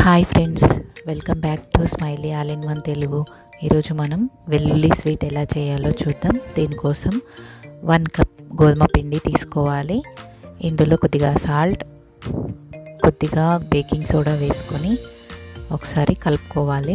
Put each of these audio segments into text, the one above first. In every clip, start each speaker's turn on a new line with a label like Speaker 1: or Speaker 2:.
Speaker 1: hi friends welcome back to smiley all in one Telugu ఈరోజు మనం వెల్లుల్లి స్వీట్ ఎలా చేయాలో చూద్దాం దీనికోసం వన్ కప్ గోధుమ పిండి తీసుకోవాలి ఇందులో కొద్దిగా సాల్ట్ కొద్దిగా బేకింగ్ సోడా వేసుకొని ఒకసారి కలుపుకోవాలి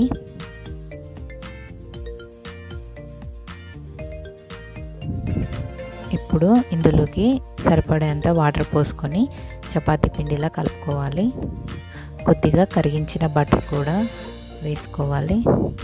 Speaker 1: ఇప్పుడు ఇందులోకి సరిపడేంత వాటర్ పోసుకొని చపాతీ పిండిలా కలుపుకోవాలి కొద్దిగా కరిగించిన బటర్ కూడా వేసుకోవాలి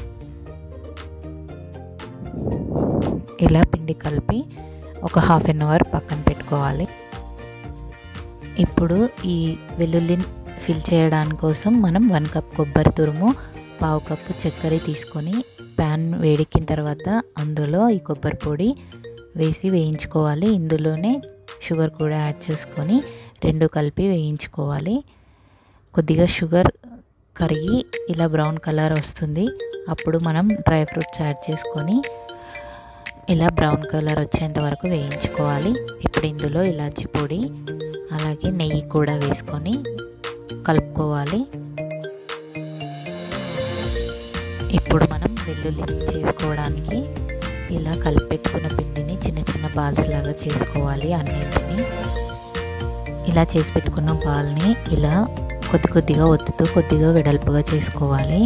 Speaker 1: ఇలా పిండి కలిపి ఒక హాఫ్ అన్ అవర్ పక్కన పెట్టుకోవాలి ఇప్పుడు ఈ వెల్లుల్లి ఫిల్ చేయడానికి కోసం మనం వన్ కప్ కొబ్బరి తురుము పావు కప్పు చక్కెర తీసుకొని ప్యాన్ వేడెక్కిన తర్వాత అందులో ఈ కొబ్బరి పొడి వేసి వేయించుకోవాలి ఇందులోనే షుగర్ కూడా యాడ్ చేసుకొని రెండు కలిపి వేయించుకోవాలి కొద్దిగా షుగర్ కరిగి ఇలా బ్రౌన్ కలర్ వస్తుంది అప్పుడు మనం డ్రై ఫ్రూట్స్ యాడ్ చేసుకొని ఇలా బ్రౌన్ కలర్ వచ్చేంత వరకు వేయించుకోవాలి ఇప్పుడు ఇందులో ఇలాచి పొడి అలాగే నెయ్యి కూడా వేసుకొని కలుపుకోవాలి ఇప్పుడు మనం వెల్లుల్లి చేసుకోవడానికి ఇలా కలిపెట్టుకున్న పిండిని చిన్న చిన్న బాల్స్ లాగా చేసుకోవాలి అన్నింటినీ ఇలా చేసి పెట్టుకున్న బాల్ని ఇలా కొద్ది కొద్దిగా ఒత్తుతూ కొద్దిగా వెడల్పుగా చేసుకోవాలి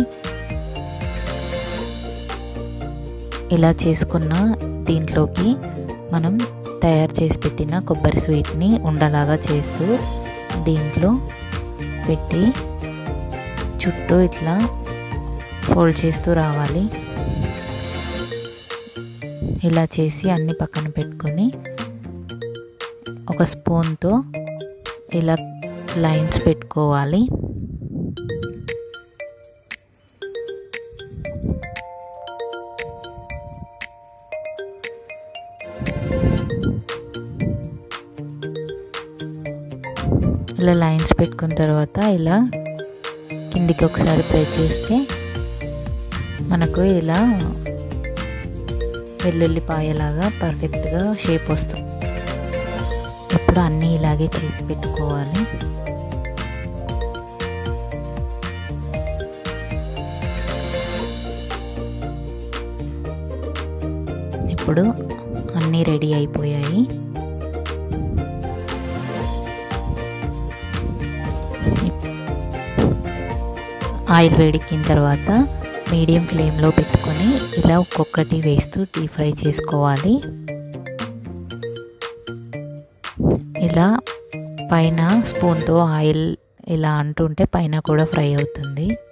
Speaker 1: ఇలా చేసుకున్న దీంట్లోకి మనం తయారు చేసి పెట్టిన కొబ్బరి స్వీట్ని ఉండలాగా చేస్తూ దీంట్లో పెట్టి చుట్టూ ఇట్లా ఫోల్డ్ చేస్తూ రావాలి ఇలా చేసి అన్ని పక్కన పెట్టుకొని ఒక స్పూన్తో ఇలా లైన్స్ పెట్టుకోవాలి ఇలా లైన్స్ పెట్టుకున్న తర్వాత ఇలా కిందికి ఒకసారి ప్రెస్ చేస్తే మనకు ఇలా వెల్లుల్లిపాయలాగా పర్ఫెక్ట్గా షేప్ వస్తుంది ఇప్పుడు అన్నీ ఇలాగే చేసి పెట్టుకోవాలి ఇప్పుడు అన్నీ రెడీ అయిపోయాయి ఆయిల్ వేడెక్కిన తర్వాత మీడియం ఫ్లేమ్లో పెట్టుకొని ఇలా ఒక్కొక్కటి వేస్తూ డీప్ ఫ్రై చేసుకోవాలి ఇలా పైన స్పూన్తో ఆయిల్ ఇలా అంటుంటే పైన కూడా ఫ్రై అవుతుంది